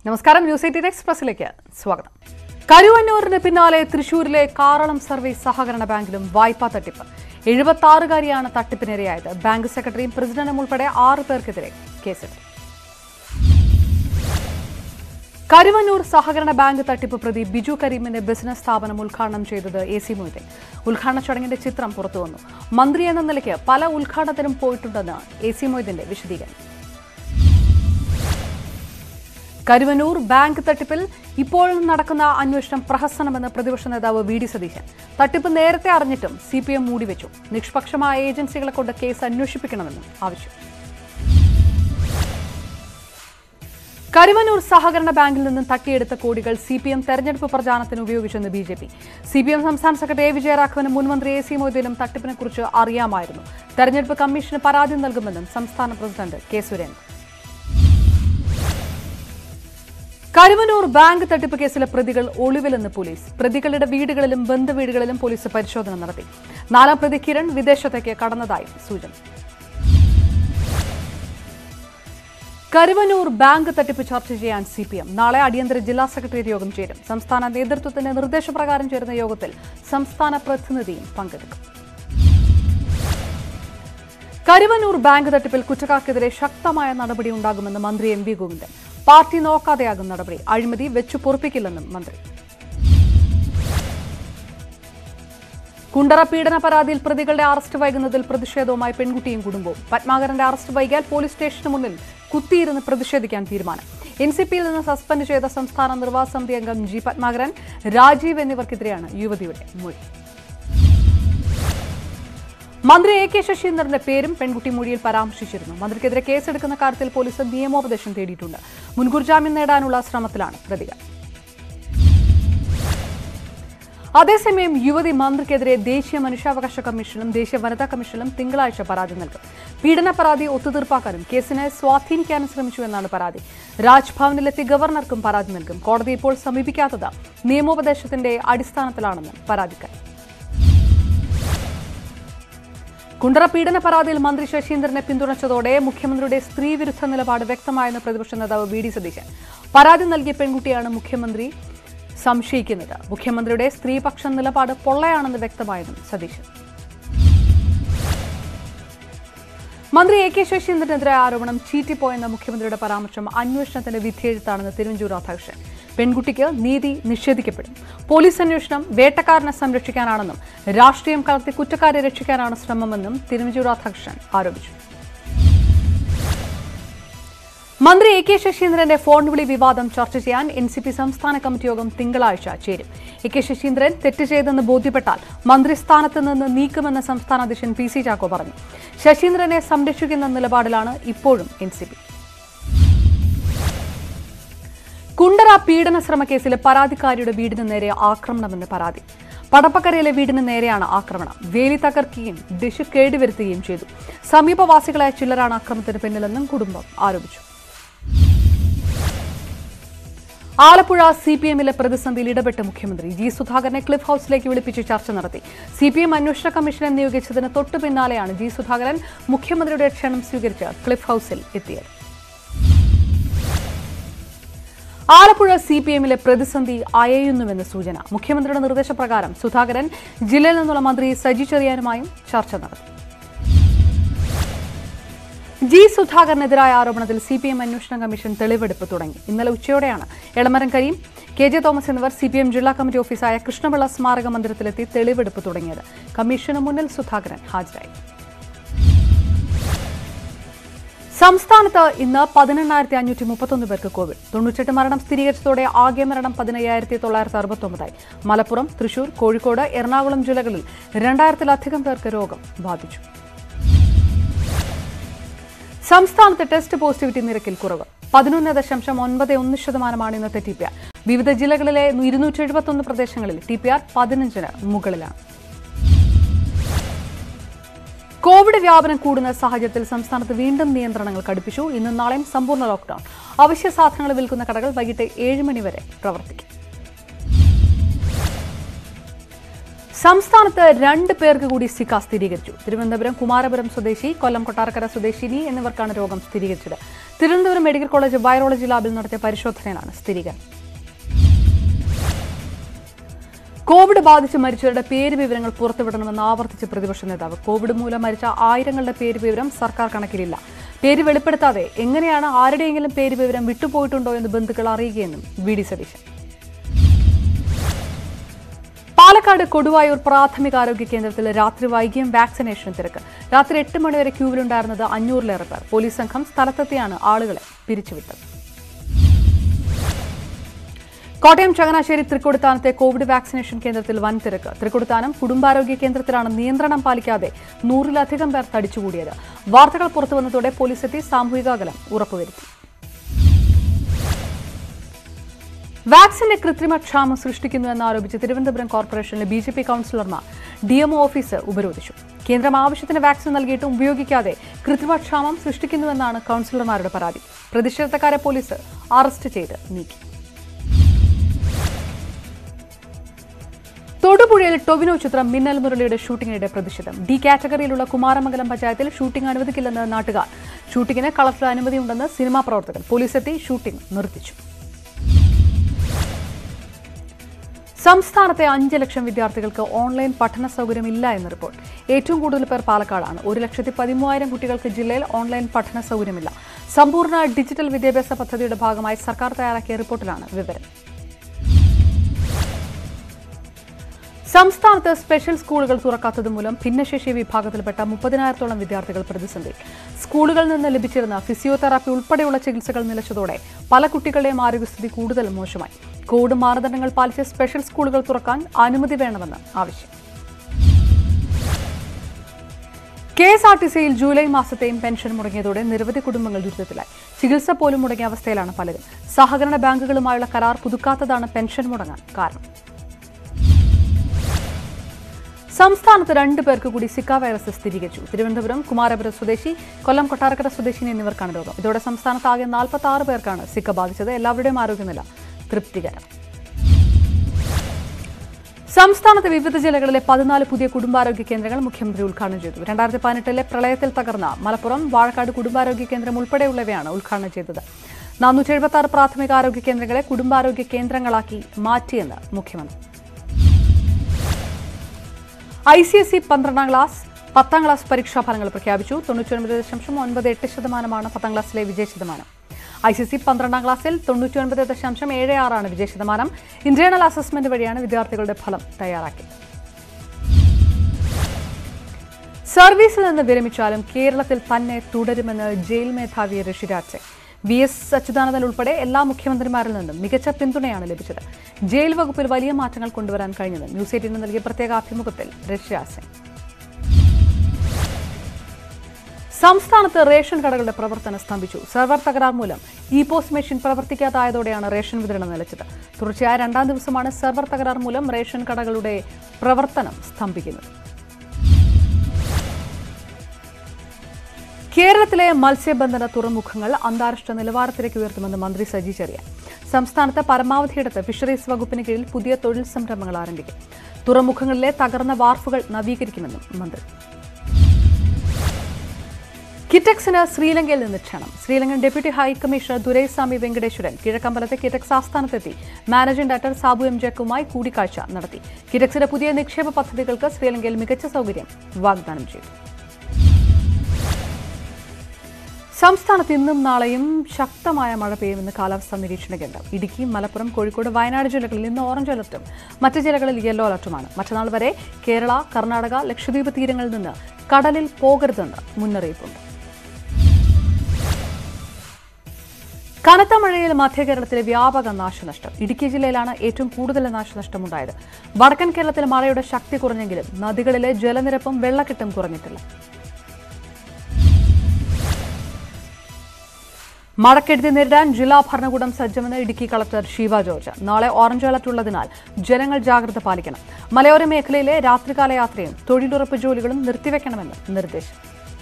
നമസ്കാരം news eighteen എക്സ്പ്രസിലേക്ക് സ്വാഗതം കരുവന്നൂരിന് പിന്നാലെ തൃശൂരിലെ കാറളം സർവീസ് സഹകരണ ബാങ്കിലും വായ്പാ തട്ടിപ്പ് എഴുപത്തി ആറുകാരിയാണ് തട്ടിപ്പിനിരയായത് ബാങ്ക് സെക്രട്ടറിയും പ്രസിഡന്റും ഉൾപ്പെടെ ആറ് പേർക്കെതിരെ കേസെടുത്തു കരുവന്നൂർ സഹകരണ ബാങ്ക് തട്ടിപ്പ് പ്രതി ബിജു കരീമിന്റെ ബിസിനസ് സ്ഥാപനം ഉദ്ഘാടനം ചെയ്തത് എ സി മൊയ്തീൻ ഉദ്ഘാടന ചടങ്ങിന്റെ ചിത്രം പുറത്തുവന്നു മന്ത്രി എന്ന നിലയ്ക്ക് പല ഉദ്ഘാടനത്തിനും പോയിട്ടുണ്ടെന്ന് എ സി മൊയ്തീന്റെ വിശദീകരണം കരുവന്നൂർ ബാങ്ക് തട്ടിപ്പിൽ ഇപ്പോഴും നടക്കുന്ന അന്വേഷണം പ്രഹസനമെന്ന് പ്രതിപക്ഷ നേതാവ് വി ഡി സതീശൻ തട്ടിപ്പ് നേരത്തെ അറിഞ്ഞിട്ടും സി പി എം മൂടിവെച്ചു നിഷ്പക്ഷമായ ഏജൻസികളെ കൊണ്ട് കേസ് അന്വേഷിപ്പിക്കണമെന്നും ആവശ്യം കരുവന്നൂർ സഹകരണ ബാങ്കിൽ നിന്നും തട്ടിയെടുത്ത കോടികൾ സി പി എം തെരഞ്ഞെടുപ്പ് പ്രചാരണത്തിന് ഉപയോഗിച്ചെന്ന് B J P C P M സംസ്ഥാന സെക്രട്ടറി എ വിജയരാഘവനും മുൻമന്ത്രി എ സി മൊയ്തീനും തട്ടിപ്പിനെക്കുറിച്ച് അറിയാമായിരുന്നു തെരഞ്ഞെടുപ്പ് കമ്മീഷന് പരാതി നൽകുമെന്നും സംസ്ഥാന president K Surendran Karuvannur bank തട്ടിപ്പ് കേസിലെ പ്രതികൾ ഒളിവിലെന്ന് പോലീസ് പ്രതികളുടെ വീടുകളിലും ബന്ധുവീടുകളിലും പോലീസ് പരിശോധന നടത്തി നാലാം പ്രതി കിരൺ വിദേശത്തേക്ക് കടന്നതായും സൂചന കരുവന്നൂർ ബാങ്ക് തട്ടിപ്പ് ചർച്ച ചെയ്യാൻ സി പി എം നാളെ അടിയന്തര ജില്ലാ സെക്രട്ടേറിയറ്റ് യോഗം ചേരും സംസ്ഥാന നേതൃത്വത്തിന്റെ നിർദ്ദേശപ്രകാരം ചേരുന്ന യോഗത്തിൽ സംസ്ഥാന പ്രതിനിധിയും പങ്കെടുക്കും കരുവന്നൂർ ബാങ്ക് തട്ടിപ്പിൽ കുറ്റക്കാർക്കെതിരെ ശക്തമായ നടപടി ഉണ്ടാകുമെന്ന് മന്ത്രി എം വി ഗോവിന്ദൻ പാർട്ടി നോക്കാതെയാകും നടപടി അഴിമതി വെച്ചു പൊറുപ്പിക്കില്ലെന്നും മന്ത്രി കുണ്ടറ പീഡന പരാതിയിൽ പ്രതികളുടെ അറസ്റ്റ് വൈകുന്നതിൽ പ്രതിഷേധവുമായി പെൺകുട്ടിയും കുടുംബവും പത്മാകരന്റെ അറസ്റ്റ് വൈകിയാൽ പോലീസ് സ്റ്റേഷന് മുന്നിൽ കുത്തിയിരുന്ന് പ്രതിഷേധിക്കാൻ തീരുമാനം എൻ സി പിയിൽ നിന്ന് സസ്പെൻഡ് ചെയ്ത സംസ്ഥാന നിർവാഹക സമിതി അംഗം ജി പത്മാകരൻ രാജീവ് എന്നിവർക്കെതിരെയാണ് യുവതിയുടെ മൊഴി മന്ത്രി എ കെ ശശീന്ദ്രന്റെ പേരും പെൺകുട്ടി മൊഴിയിൽ പരാമർശിച്ചിരുന്നു മന്ത്രിക്കെതിരെ കേസെടുക്കുന്ന കാര്യത്തിൽ പോലീസ് നിയമോപദേശം തേടിയിട്ടുണ്ട് മുൻകൂർ ജാമ്യം നേടാനുള്ള ശ്രമത്തിലാണ് പ്രതികൾ അതേസമയം യുവതി മന്ത്രിക്കെതിരെ ദേശീയ മനുഷ്യാവകാശ കമ്മീഷനും ദേശീയ വനിതാ കമ്മീഷനും തിങ്കളാഴ്ച പരാതി നൽകും പീഡന പരാതി ഒത്തുതീർപ്പാക്കാനും കേസിനെ സ്വാധീനിക്കാനും ശ്രമിച്ചുവെന്നാണ് പരാതി രാജ്ഭവനിലെത്തി ഗവർണർക്കും പരാതി നൽകും കോടതി ഇപ്പോൾ സമീപിക്കാത്തത് നിയമോപദേശത്തിന്റെ അടിസ്ഥാനത്തിലാണെന്ന് പരാതിക്കാരി കുണ്ടറ പീഡന പരാതിയിൽ മന്ത്രി ശശീന്ദ്രനെ പിന്തുണച്ചതോടെ മുഖ്യമന്ത്രിയുടെ സ്ത്രീവിരുദ്ധ നിലപാട് വ്യക്തമായെന്ന് പ്രതിപക്ഷ നേതാവ് വി ഡി സതീശൻ പരാതി നൽകിയ പെൺകുട്ടിയാണ് മുഖ്യമന്ത്രി സംശയിക്കുന്നത് മുഖ്യമന്ത്രിയുടെ സ്ത്രീപക്ഷ നിലപാട് പൊള്ളയാണെന്ന് വ്യക്തമായെന്നും സതീശൻ മന്ത്രി എ കെ ശശീന്ദ്രനെതിരെ ആരോപണം ചീറ്റിപ്പോയെന്ന മുഖ്യമന്ത്രിയുടെ പരാമർശം അന്വേഷണത്തിന്റെ വിധിയെഴുത്താണെന്ന് തിരുവഞ്ചൂർ രാധാകൃഷ്ണൻ പെൺകുട്ടിക്ക് നീതി നിഷേധിക്കപ്പെടും പോലീസ് അന്വേഷണം വേട്ടക്കാരനെ സംരക്ഷിക്കാനാണെന്നും രാഷ്ട്രീയം കലർത്തി കുറ്റക്കാരെ രക്ഷിക്കാനാണ് ശ്രമമെന്നും തിരുവഞ്ചൂർ രാധാകൃഷ്ണൻ ആരോപിച്ചു മന്ത്രി എ കെ ശശീന്ദ്രന്റെ ഫോൺ വിളി വിവാദം ചർച്ച ചെയ്യാൻ എൻ സി പി സംസ്ഥാന കമ്മിറ്റി യോഗം തിങ്കളാഴ്ച ചേരും എ കെ ശശീന്ദ്രൻ തെറ്റ് ചെയ്തെന്ന് ബോധ്യപ്പെട്ടാൽ മന്ത്രിസ്ഥാനത്ത് നിന്ന് നീക്കുമെന്ന് സംസ്ഥാന അധ്യക്ഷൻ പി സി ചാക്കോ പറഞ്ഞു ശശീന്ദ്രനെ സംരക്ഷിക്കുന്ന നിലപാടിലാണ് ഇപ്പോഴും എൻ സി പി കുണ്ടറ പീഡന ശ്രമ കേസിലെ പരാതിക്കാരിയുടെ വീടിന് നേരെ ആക്രമണമെന്ന് പരാതി പടപ്പക്കരയിലെ വീടിന് നേരെയാണ് ആക്രമണം വേലി തകർക്കുകയും ഡിഷ് കേടുവരുത്തുകയും ചെയ്തു സമീപവാസികളായ ചിലരാണ് ആക്രമണത്തിന് പിന്നിലെന്നും കുടുംബം ആരോപിച്ചു ആലപ്പുഴ സി പി എമ്മിലെ പ്രതിസന്ധിയിൽ ഇടപെട്ട മുഖ്യമന്ത്രി ജി സുധാകരനെ ക്ലിഫ് ഹൌസിലേക്ക് വിളിപ്പിച്ച് ചർച്ച നടത്തി സി പി എം അന്വേഷണ കമ്മീഷനെ നിയോഗിച്ചതിന് തൊട്ടു പിന്നാലെയാണ് ജി സുധാകരൻ മുഖ്യമന്ത്രിയുടെ ക്ഷണം സ്വീകരിച്ച് ക്ലിഫ് ഹൌസിൽ എത്തിയത് ആലപ്പുഴ സി പി എമ്മിലെ പ്രതിസന്ധി അയയുന്നുവെന്ന് സൂചന മുഖ്യമന്ത്രിയുടെ നിർദ്ദേശപ്രകാരം സുധാകരൻ ജില്ലയിൽ നിന്നുള്ള മന്ത്രി സജി ചെറിയാനുമായും ചർച്ച നടത്തി ജി സുധാകരനെതിരായ ആരോപണത്തിൽ സി പി എം അന്വേഷണ കമ്മീഷൻ തെളിവെടുപ്പ് തുടങ്ങി ഇന്നലെ ഉച്ചയോടെയാണ് എളമരം കരീം കെ ജെ തോമസ് എന്നിവർ സി പി എം ജില്ലാ കമ്മിറ്റി ഓഫീസായ കൃഷ്ണപിള്ള സ്മാരക മന്ദിരത്തിലെത്തി തെളിവെടുപ്പ് തുടങ്ങിയത് കമ്മീഷന് മുന്നിൽ സുധാകരൻ ഹാജരായി സംസ്ഥാനത്ത് ഇന്ന് പതിനെണ്ണായിരത്തി അഞ്ഞൂറ്റി മുപ്പത്തൊന്ന് പേർക്ക് കോവിഡ് തൊണ്ണൂറ്റെട്ട് മരണം സ്ഥിരീകരിച്ചതോടെ ആകെ മരണം പതിനയ്യായിരത്തി തൊള്ളായിരത്തി അറുപത്തൊമ്പതായി മലപ്പുറം തൃശൂർ കോഴിക്കോട് എറണാകുളം ജില്ലകളിൽ രണ്ടായിരത്തിലധികം പേർക്ക് രോഗം ബാധിച്ചു സംസ്ഥാനത്ത് ടെസ്റ്റ് പോസിറ്റിവിറ്റി നിരക്കിൽ കുറവ് പതിനൊന്ന് ദശാംശം ഒൻപത് ഒന്ന് ശതമാനമാണ് ഇന്നത്തെ ടി പി ആർ വിവിധ ജില്ലകളിലെ ഇരുന്നൂറ്റി എഴുപത്തൊന്ന് പ്രദേശങ്ങളിൽ ടി പി ആർ പതിനഞ്ചിന് മുകളിലാണ് കോവിഡ് വ്യാപനം കൂടുന്ന സാഹചര്യത്തിൽ സംസ്ഥാനത്ത് വീണ്ടും നിയന്ത്രണങ്ങൾ കടുപ്പിച്ചു ഇന്നും നാളെയും സമ്പൂർണ്ണ ലോക്ഡൌൺ അവശ്യ സാധനങ്ങൾ വിൽക്കുന്ന കടകൾ വൈകിട്ട് ഏഴ് മണി വരെ പ്രവർത്തിക്കും സംസ്ഥാനത്ത് രണ്ട് പേർക്ക് കൂടി സിക്ക സ്ഥിരീകരിച്ചു തിരുവനന്തപുരം കുമാരപുരം സ്വദേശി കൊല്ലം കൊട്ടാരക്കര സ്വദേശിനി എന്നിവർക്കാണ് രോഗം സ്ഥിരീകരിച്ചത് തിരുവനന്തപുരം മെഡിക്കൽ കോളേജ് വൈറോളജി ലാബിൽ നടത്തിയ പരിശോധനയിലാണ് സ്ഥിരീകരണം കോവിഡ് ബാധിച്ച് മരിച്ചവരുടെ പേര് വിവരങ്ങൾ പുറത്തുവിടണമെന്ന് ആവർത്തിച്ച് പ്രതിപക്ഷ നേതാവ് കോവിഡ് മൂലം മരിച്ച ആയിരങ്ങളുടെ പേര് വിവരം സർക്കാർ കണക്കിലില്ല പേര് വെളിപ്പെടുത്താതെ എങ്ങനെയാണ് ആരുടെയെങ്കിലും പേര് വിവരം വിട്ടുപോയിട്ടുണ്ടോ എന്ന് ബന്ധുക്കൾ അറിയുകയെന്നും വി ഡി സതീശൻ പാലക്കാട് കൊടുവായൂർ പ്രാഥമികാരോഗ്യ കേന്ദ്രത്തിൽ രാത്രി വൈകിയും വാക്സിനേഷൻ തിരക്ക് രാത്രി എട്ട് മണിവരെ ക്യൂവിലുണ്ടായിരുന്നത് അഞ്ഞൂറിലേറെ പേർ പോലീസ് സംഘം സ്ഥലത്തെത്തിയാണ് ആളുകളെ പിരിച്ചുവിട്ടത് കോട്ടയം ചങ്ങനാശ്ശേരി തൃക്കൊടുത്താനത്തെ കോവിഡ് വാക്സിനേഷൻ കേന്ദ്രത്തിൽ വൻ തിരക്ക് തൃക്കൊടുത്താനം കുടുംബാരോഗ്യ കേന്ദ്രത്തിലാണ് നിയന്ത്രണം പാലിക്കാതെ നൂറിലധികം പേർ തടിച്ചുകൂടിയത് വാർത്തകൾ പുറത്തുവന്നതോടെ പോലീസ് എത്തി സാമൂഹിക അകലം ഉറപ്പുവരുത്തി വാക്സിന്റെ കൃത്രിമ ക്ഷാമം സൃഷ്ടിക്കുന്നു എന്നാരോപിച്ച് തിരുവനന്തപുരം കോർപ്പറേഷനിലെ ബി ജെ പി കൌൺസിലർമാർ ഡി എംഒ ഓഫീസ് ഉപരോധിച്ചു കേന്ദ്രം ആവശ്യത്തിന് വാക്സിൻ നൽകിയിട്ടും ഉപയോഗിക്കാതെ കൃത്രിമ ക്ഷാമം സൃഷ്ടിക്കുന്നുവെന്നാണ് കൌൺസിലർമാരുടെ പരാതി പ്രതിഷേധക്കാരെ പോലീസ് അറസ്റ്റ് ചെയ്ത് നീക്കി തൊടുപുഴയിൽ ടൊവിനോ ചിത്രം മിന്നൽ മുരളിയുടെ ഷൂട്ടിങ്ങിനിടെ പ്രതിഷേധം ഡി കാറ്റഗറിയിലുള്ള കുമാരമംഗലം പഞ്ചായത്തിൽ ഷൂട്ടിംഗ് അനുവദിക്കില്ലെന്ന് നാട്ടുകാർ ഷൂട്ടിങ്ങിന് കളക്ടർ അനുമതിയുണ്ടെന്ന് സിനിമാ പ്രവർത്തകർ പോലീസ് എത്തി ഷൂട്ടിംഗ് നിർത്തിച്ചു സംസ്ഥാനത്തെ അഞ്ച് ലക്ഷം വിദ്യാർത്ഥികൾക്ക് ഓൺലൈൻ പഠന സൗകര്യമില്ല എന്ന് റിപ്പോർട്ട് ഏറ്റവും കൂടുതൽ പേർ പാലക്കാടാണ് ഒരു ലക്ഷത്തി പതിമൂവായിരം കുട്ടികൾക്ക് ജില്ലയിൽ ഓൺലൈൻ പഠന സൗകര്യമില്ല സമ്പൂർണ്ണ ഡിജിറ്റൽ വിദ്യാഭ്യാസ പദ്ധതിയുടെ ഭാഗമായി സർക്കാർ തയ്യാറാക്കിയ റിപ്പോർട്ടിലാണ് വിവരം സംസ്ഥാനത്ത് സ്പെഷ്യൽ സ്കൂളുകൾ തുറക്കാത്തത് മൂലം ഭിന്നശേഷി വിഭാഗത്തിൽപ്പെട്ട മുപ്പതിനായിരത്തോളം വിദ്യാർത്ഥികൾ പ്രതിസന്ധിയിൽ സ്കൂളുകളിൽ നിന്ന് ലഭിച്ചിരുന്ന ഫിസിയോതെറാപ്പി ഉൾപ്പെടെയുള്ള ചികിത്സകൾ നിലച്ചതോടെ പല കുട്ടികളുടെയും ആരോഗ്യസ്ഥിതി കൂടുതൽ മോശമായി കോവിഡ് മാനദണ്ഡങ്ങൾ പാലിച്ച് സ്പെഷ്യൽ സ്കൂളുകൾ തുറക്കാൻ അനുമതി വേണമെന്ന് ആവശ്യം കെ എസ് ആർ ടി സിയിൽ ജൂലൈ മാസത്തെയും പെൻഷൻ മുടങ്ങിയതോടെ നിരവധി കുടുംബങ്ങൾ ദുരിതത്തിലായി ചികിത്സ പോലും മുടങ്ങിയ അവസ്ഥയിലാണ് പലരും സഹകരണ ബാങ്കുകളുമായുള്ള കരാർ പുതുക്കാത്തതാണ് പെൻഷൻ മുടങ്ങാൻ കാരണം സംസ്ഥാനത്ത് രണ്ടു പേർക്ക് കൂടി സിക്ക വൈറസ് സ്ഥിരീകരിച്ചു തിരുവനന്തപുരം കുമാരപുരം സ്വദേശി കൊല്ലം കൊട്ടാരക്കര സ്വദേശിനി എന്നിവർക്കാണ് രോഗം ഇതോടെ സംസ്ഥാനത്ത് ആകെ നാൽപ്പത്തി ആറ് പേർക്കാണ് സിക്ക ബാധിച്ചത് എല്ലാവരുടെയും ആരോഗ്യനില തൃപ്തികരം സംസ്ഥാനത്തെ വിവിധ ജില്ലകളിലെ പതിനാല് പുതിയ കുടുംബാരോഗ്യ കേന്ദ്രങ്ങൾ മുഖ്യമന്ത്രി ഉദ്ഘാടനം ചെയ്തു രണ്ടായിരത്തി പതിനെട്ടിലെ പ്രളയത്തിൽ തകർന്ന മലപ്പുറം വാഴക്കാട് കുടുംബാരോഗ്യ കേന്ദ്രം ഉൾപ്പെടെയുള്ളവയാണ് ഉദ്ഘാടനം ചെയ്തത് നാനൂറ്റി എഴുപത്തി ആറ് പ്രാഥമിക ആരോഗ്യ കേന്ദ്രങ്ങളെ കുടുംബാരോഗ്യ കേന്ദ്രങ്ങളാക്കി മാറ്റിയെന്ന് മുഖ്യമന്ത്രി ഐ സി എസ് ഇ പന്ത്രണ്ടാം ക്ലാസ് പത്താം ക്ലാസ് പരീക്ഷാ ഫലങ്ങൾ പ്രഖ്യാപിച്ചു തൊണ്ണൂറ്റൊൻപത് ദശാംശം ഒൻപത് എട്ട് ശതമാനമാണ് പത്താം ക്ലാസ്സിലെ വിജയ ശതമാനം ഐ സി സി പന്ത്രണ്ടാം ക്ലാസ്സിൽ തൊണ്ണൂറ്റി ഒൻപത് ദശാംശം ഏഴ് ആറാണ് വിജയ ശതമാനം ഇന്റേണൽ അസസ്മെന്റ് വഴിയാണ് വിദ്യാർത്ഥികളുടെ ഫലം തയ്യാറാക്കിയത് സർവീസിൽ നിന്ന് വിരമിച്ചാലും കേരളത്തിൽ തന്നെ തുടരുമെന്ന് ജയിൽ മേധാവി ഋഷിരാജ് സിംഗ് വി എസ് അച്യുതാനന്ദൻ ഉൾപ്പെടെ എല്ലാ മുഖ്യമന്ത്രിമാരിൽ നിന്നും മികച്ച പിന്തുണയാണ് ലഭിച്ചത് ജയിൽ വകുപ്പിൽ വലിയ മാറ്റങ്ങൾ കൊണ്ടുവരാൻ കഴിഞ്ഞത് ന്യൂസ് എയ്റ്റീന് നൽകിയ പ്രത്യേക അഭിമുഖത്തിൽ ഋഷിരാജ് സിംഗ് സംസ്ഥാനത്ത് റേഷൻ കടകളുടെ പ്രവർത്തനം സ്തംഭിച്ചു സെർവർ തകരാർ മൂലം ഇ പോസ്റ്റ് മെഷീൻ പ്രവർത്തിക്കാതായതോടെയാണ് റേഷൻ വിതരണം നിലച്ചത് തുടർച്ചയായ രണ്ടാം ദിവസമാണ് സെർവർ തകരാർ മൂലം റേഷൻ കടകളുടെ പ്രവർത്തനം സ്തംഭിക്കുന്നത് കേരളത്തിലെ മത്സ്യബന്ധന തുറമുഖങ്ങൾ അന്താരാഷ്ട്ര നിലവാരത്തിലേക്ക് ഉയർത്തുമെന്ന് മന്ത്രി സജി ചെറിയാൻ സംസ്ഥാനത്ത് പരമാവധിയിടത്ത് ഫിഷറീസ് വകുപ്പിന് കീഴിൽ പുതിയ തൊഴിൽ സംരംഭങ്ങൾ ആരംഭിക്കും തുറമുഖങ്ങളിലെ തകർന്ന വാർഫുകൾ നവീകരിക്കുമെന്നും മന്ത്രി കിറ്റക്സിന് ശ്രീലങ്കയിൽ നിന്ന് ക്ഷണം ശ്രീലങ്കൻ ഡെപ്യൂട്ടി ഹൈക്കമ്മീഷണർ ദുരൈസ്വാമി വെങ്കടേശ്വരൻ കിഴക്കമ്പലത്തെ കിറ്റക്സ് ആസ്ഥാനത്തെത്തി മാനേജിംഗ് ഡയറക്ടർ സാബു എം ജക്കുമായി കൂടിക്കാഴ്ച നടത്തി കിറ്റക്സിന്റെ പുതിയ നിക്ഷേപ പദ്ധതികൾക്ക് ശ്രീലങ്കയിൽ മികച്ച സൗകര്യം വാഗ്ദാനം ചെയ്തു സംസ്ഥാനത്ത് ഇന്നും നാളെയും ശക്തമായ മഴ പെയ്യുമെന്ന് കാലാവസ്ഥാ നിരീക്ഷണ കേന്ദ്രം ഇടുക്കി മലപ്പുറം കോഴിക്കോട് വയനാട് ജില്ലകളിൽ ഇന്ന് ഓറഞ്ച് അലർട്ടും മറ്റ് ജില്ലകളിൽ യെല്ലോ അലർട്ടുമാണ് മറ്റന്നാൾ വരെ കേരള കർണാടക ലക്ഷദ്വീപ് തീരങ്ങളിൽ നിന്ന് കടലിൽ പോകരുതെന്ന് മുന്നറിയിപ്പുണ്ട് കനത്ത മഴയിൽ മധ്യ കേരളത്തിലെ വ്യാപക നാശനഷ്ടം ഇടുക്കി ജില്ലയിലാണ് ഏറ്റവും കൂടുതൽ നാശനഷ്ടമുണ്ടായത് വടക്കൻ കേരളത്തിൽ മഴയുടെ ശക്തി കുറഞ്ഞെങ്കിലും നദികളിലെ ജലനിരപ്പും വെള്ളക്കെട്ടും കുറഞ്ഞിട്ടില്ല മഴക്കെടുതി നേരിടാൻ ജില്ലാ ഭരണകൂടം സജ്ജമെന്ന് ഇടുക്കി കളക്ടർ ഷീബ ജോർജ് നാളെ ഓറഞ്ച് അലർട്ട് ഉള്ളതിനാൽ ജനങ്ങൾ ജാഗ്രത പാലിക്കണം മലയോര മേഖലയിലെ രാത്രികാല യാത്രയും തൊഴിലുറപ്പ് ജോലികളും നിർത്തിവെക്കണമെന്ന് നിർദ്ദേശം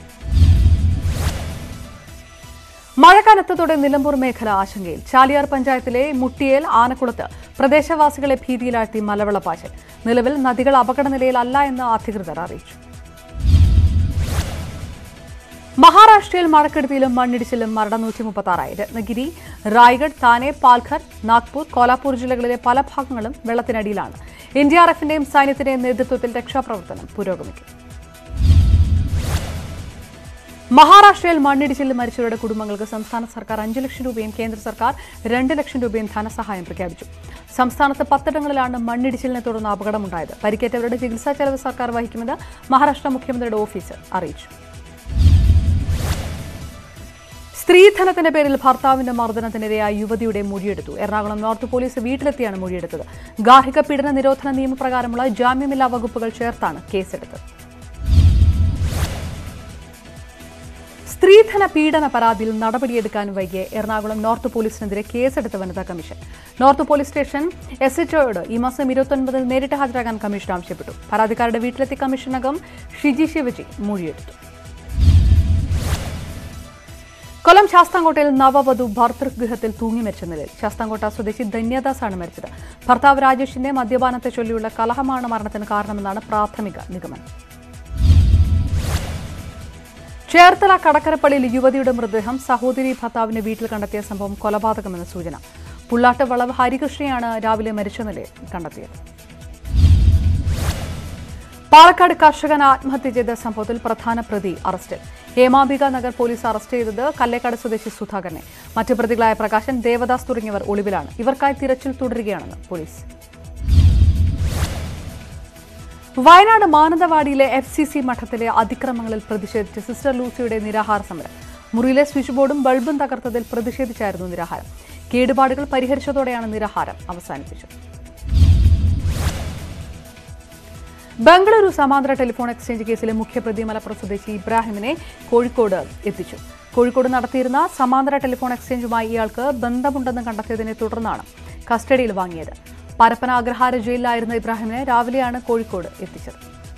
മഴ കനത്തതോടെ നിലമ്പൂർ മേഖല ആശങ്കയിൽ ചാലിയാർ പഞ്ചായത്തിലെ മുട്ടിയേൽ ആനക്കുളത്ത് പ്രദേശവാസികളെ ഭീതിയിലാഴ്ത്തി മലവെള്ളപ്പാച്ചൽ നിലവിൽ നദികൾ അപകടനിലയിലല്ല എന്ന് അധികൃതർ അറിയിച്ചു മഹാരാഷ്ട്രയിൽ മഴക്കെടുതിയിലും മണ്ണിടിച്ചിലും മരണം നൂറ്റി മുപ്പത്തി ആറായി രത്നഗിരി റായ്ഗഡ് താനെ പാൽഘർ നാഗ്പൂർ കോലാപൂർ ജില്ലകളിലെ പല ഭാഗങ്ങളും വെള്ളത്തിനടിയിലാണ് എൻ ഡി ആർ എഫിന്റെയും സൈന്യത്തിന്റെയും നേതൃത്വത്തിൽ രക്ഷാപ്രവർത്തനം പുരോഗമിക്കും മഹാരാഷ്ട്രയിൽ മണ്ണിടിച്ചിലിൽ മരിച്ചവരുടെ കുടുംബങ്ങൾക്ക് സംസ്ഥാന സർക്കാർ അഞ്ച് ലക്ഷം രൂപയും കേന്ദ്ര സർക്കാർ രണ്ട് ലക്ഷം രൂപയും ധനസഹായം പ്രഖ്യാപിച്ചു സംസ്ഥാനത്ത് പത്തിടങ്ങളിലാണ് മണ്ണിടിച്ചിലിനെ തുടർന്ന് അപകടമുണ്ടായത് പരിക്കേറ്റവരുടെ ചികിത്സാ ചെലവ് സർക്കാർ വഹിക്കുമെന്ന് മഹാരാഷ്ട്ര മുഖ്യമന്ത്രിയുടെ ഓഫീസ് അറിയിച്ചു സ്ത്രീധനത്തിന്റെ പേരിൽ ഭർത്താവിന്റെ മർദ്ദനത്തിനിരയായ യുവതിയുടെ മൊഴിയെടുത്തു എറണാകുളം നോർത്ത് പോലീസ് വീട്ടിലെത്തിയാണ് മൊഴിയെടുത്തത് ഗാർഹിക പീഡന നിരോധന നിയമപ്രകാരമുള്ള ജാമ്യമില്ലാ വകുപ്പുകൾ ചേർത്താണ് കേസെടുത്തത് സ്ത്രീധന പീഡന പരാതിയിൽ നടപടിയെടുക്കാൻ വൈകിയ എറണാകുളം നോർത്ത് പോലീസിനെതിരെ കേസെടുത്ത വനിതാ commission north police station S എച്ച്ഒയോട് ഈ മാസം ഇരുപത്തൊൻപതിൽ നേരിട്ട് ഹാജരാകാൻ കമ്മീഷൻ ആവശ്യപ്പെട്ടു പരാതിക്കാരുടെ വീട്ടിലെത്തി കമ്മീഷനകം ഷിജി ശിവജി മൊഴിയെടുത്തു കൊല്ലം ശാസ്താംകോട്ടയിൽ നവവധു ഭർതൃഗൃഹത്തിൽ തൂങ്ങി മരിച്ച നിലയിൽ ശാസ്താംകോട്ട സ്വദേശി ധന്യദാസ് ആണ് മരിച്ചത് ഭർത്താവ് രാജേഷിന്റെ മദ്യപാനത്തെ ചൊല്ലിയുള്ള കലഹമാണ് മരണത്തിന് കാരണമെന്നാണ് പ്രാഥമിക നിഗമനം ചേർത്തല കടക്കരപ്പള്ളിയിൽ യുവതിയുടെ മൃതദേഹം സഹോദരി ഭർത്താവിന്റെ വീട്ടിൽ കണ്ടെത്തിയ സംഭവം കൊലപാതകമെന്ന് സൂചന പുള്ളാട്ട് വളവ് ഹരികൃഷ്ണയാണ് രാവിലെ മരിച്ച നിലയിൽ കണ്ടെത്തിയത് പാലക്കാട് കർഷകൻ ആത്മഹത്യ ചെയ്ത സംഭവത്തിൽ പ്രധാന പ്രതി അറസ്റ്റിൽ ഹേമാംബിക നഗർ പോലീസ് അറസ്റ്റ് ചെയ്തത് കല്ലേക്കാട് സ്വദേശി സുധാകരനെ മറ്റു പ്രതികളായ പ്രകാശൻ ദേവദാസ് തുടങ്ങിയവർ ഒളിവിലാണ് ഇവർക്കായി തിരച്ചിൽ തുടരുകയാണെന്ന് പോലീസ് വയനാട് മാനന്തവാടിയിലെ എഫ് സി സി മഠത്തിലെ അതിക്രമങ്ങളിൽ പ്രതിഷേധിച്ച് സിസ്റ്റർ ലൂസിയുടെ നിരാഹാര സമരം മുറിയിലെ സ്വിച്ച് ബോർഡും ബൾബും തകർത്തതിൽ പ്രതിഷേധിച്ചായിരുന്നു നിരാഹാരം കേടുപാടുകൾ പരിഹരിച്ചതോടെയാണ് നിരാഹാരം അവസാനിപ്പിച്ചത് ബംഗളൂരു സമാന്തര ടെലിഫോൺ എക്സ്ചേഞ്ച് കേസിലെ മുഖ്യപ്രതി മലപ്പുറം സ്വദേശി ഇബ്രാഹിമിനെ കോഴിക്കോട് എത്തിച്ചു കോഴിക്കോട് നടത്തിയിരുന്ന സമാന്തര ടെലിഫോൺ എക്സ്ചേഞ്ചുമായി ഇയാൾക്ക് ബന്ധമുണ്ടെന്ന് കണ്ടെത്തിയതിനെ തുടർന്നാണ് കസ്റ്റഡിയിൽ വാങ്ങിയത് പരപ്പന അഗ്രഹാര ജയിലിലായിരുന്ന ഇബ്രാഹിമിനെ രാവിലെയാണ് കോഴിക്കോട് എത്തിച്ചത്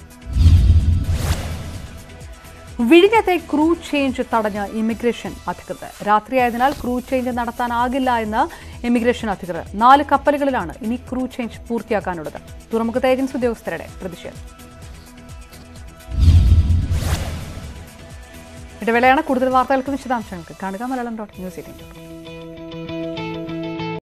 വിഴിഞ്ഞത്തെ ക്രൂ ചേഞ്ച് തടഞ്ഞ ഇമിഗ്രേഷൻ അധികൃതർ രാത്രിയായതിനാൽ ക്രൂ ചേഞ്ച് നടത്താനാകില്ല എന്ന് ഇമിഗ്രേഷൻ അധികൃതർ നാല് കപ്പലുകളിലാണ് ഇനി ക്രൂ ചേഞ്ച് പൂർത്തിയാക്കാനുള്ളത് തുറമുഖത്തെ ഏജൻസി ഉദ്യോഗസ്ഥരുടെ പ്രതിഷേധം ഇടവേളയാണ് കൂടുതൽ വാർത്തകൾക്കും വിശദാംശങ്ങൾക്ക് കാണുക മലയാളം ഡോട്ട് ന്യൂസ് എയ്റ്റീൻ